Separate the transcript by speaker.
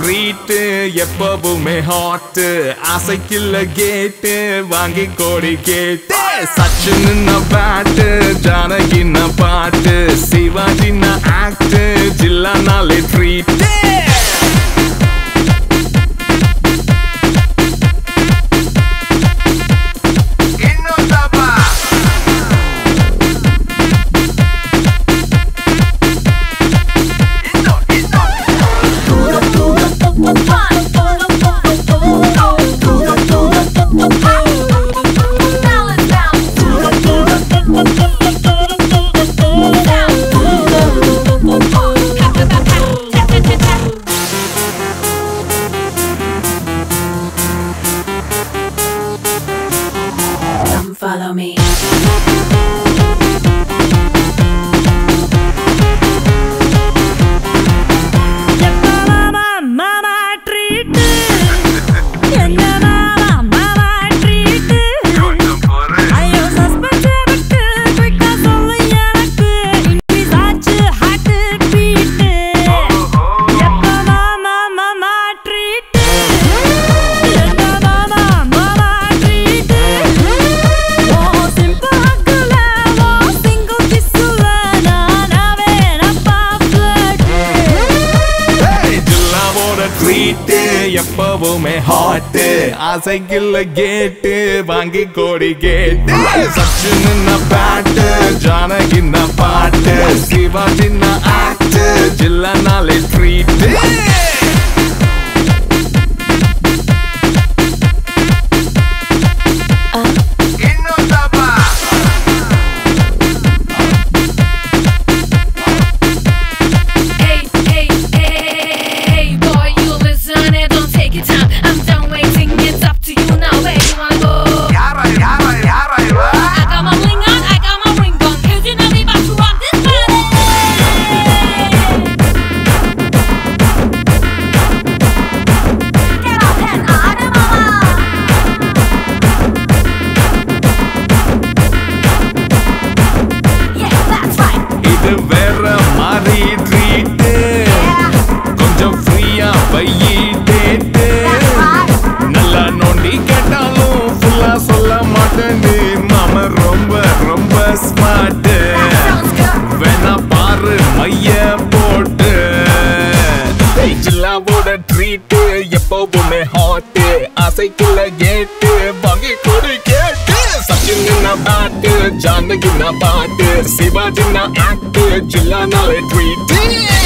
Speaker 1: Treat எப்பவுமே hot ஆசைக்குள்ள கேட்டு வாங்கி கோடி கேட்டு சச்சின் பேட்டு ஜானகி பாட்டு சிவாஜி ஆக்ட் ஜில்லானாலே ட்ரீட்
Speaker 2: Come follow me.
Speaker 3: மாமா மாமா ட்ரீட் என்ன மாமா மாமா ட்ரீட் ஐயோ சஸ்பென்ஸ் எனக்கு குயிக்கா சொல்லு எனக்கு இன்க்ரீஸ் ஆச்சு ஹார்ட் பீட் எப்ப மாமா மாமா ட்ரீட் என்ன மாமா மாமா ட்ரீட் ஓ சிம்பிள் ஹக்குல ஓ சிங்கிள் கிஸ்ல நானாவே நப்பா ஃபிளட்
Speaker 1: ஜில்லாவோட ட்ரீட் எப்பவுமே ஹாட் ஆசைக்குள்ள கேட்டு வாங்கி கோடி கேட்டு சச்சின் பேட்டு ஜானகி பாட்டு சிவாஜி ஆக்ட் ஜில்லானாலே treat
Speaker 4: Hey, hey, hey, hey, boy, you listen and don't take your time. I'm done waiting, it's up to you now. Where you wanna go? I got my bling on, I got my ring on. Cause you know we about to rock this party. Get up and on it, mama. Yeah, that's right.
Speaker 1: இது வேற மாதிரி treat கொஞ்சம் ஃப்ரீயா பையி date நல்லா நோண்டி கேட்டாலும் ஃபுல்லா சொல்ல மாட்டேன்னு மாம ரொம்ப ரொம்ப ஸ்மார்ட் வேணா பாரு மைய போட்டு ஜில்லாவோட ட்ரீட் எப்பவுமே ஹாட் ஆசைக்குள்ள கேட்டு வாங்கி கொடு கேட்டு சச்சின் பாட்டு ஜானகி பாட்டு சிவாஜி ஆக்ட் ஜில்லானாலே ட்ரீட்